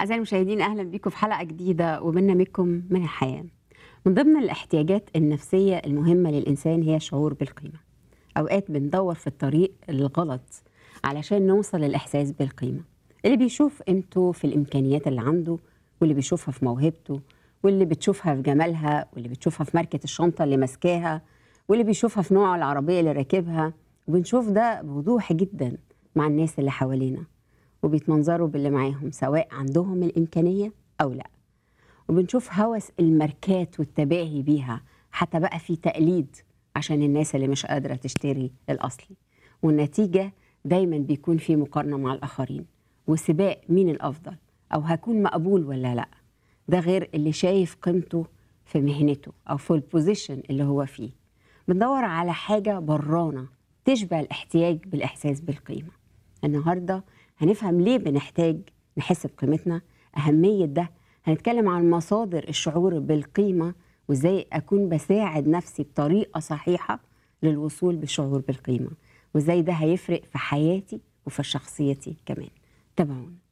أعزائي المشاهدين أهلا بكم في حلقة جديدة وبرنامجكم من الحياة. من ضمن الاحتياجات النفسية المهمة للإنسان هي الشعور بالقيمة. أوقات بندور في الطريق الغلط علشان نوصل للإحساس بالقيمة. اللي بيشوف قيمته في الإمكانيات اللي عنده واللي بيشوفها في موهبته واللي بتشوفها في جمالها واللي بتشوفها في ماركة الشنطة اللي ماسكاها واللي بيشوفها في نوع العربية اللي راكبها وبنشوف ده بوضوح جدا مع الناس اللي حوالينا وبيتمنظروا باللي معاهم سواء عندهم الإمكانية أو لا وبنشوف هوس الماركات والتباهي بيها حتى بقى في تقليد عشان الناس اللي مش قادرة تشتري الأصلي والنتيجة دايما بيكون في مقارنة مع الآخرين وسباق مين الأفضل أو هكون مقبول ولا لأ ده غير اللي شايف قيمته في مهنته أو في البوزيشن اللي هو فيه بندور على حاجة برانة تشبه الاحتياج بالإحساس بالقيمة النهاردة هنفهم ليه بنحتاج نحس بقيمتنا أهمية ده هنتكلم عن مصادر الشعور بالقيمة وإزاي أكون بساعد نفسي بطريقة صحيحة للوصول بالشعور بالقيمة وإزاي ده هيفرق في حياتي وفي شخصيتي كمان تابعونا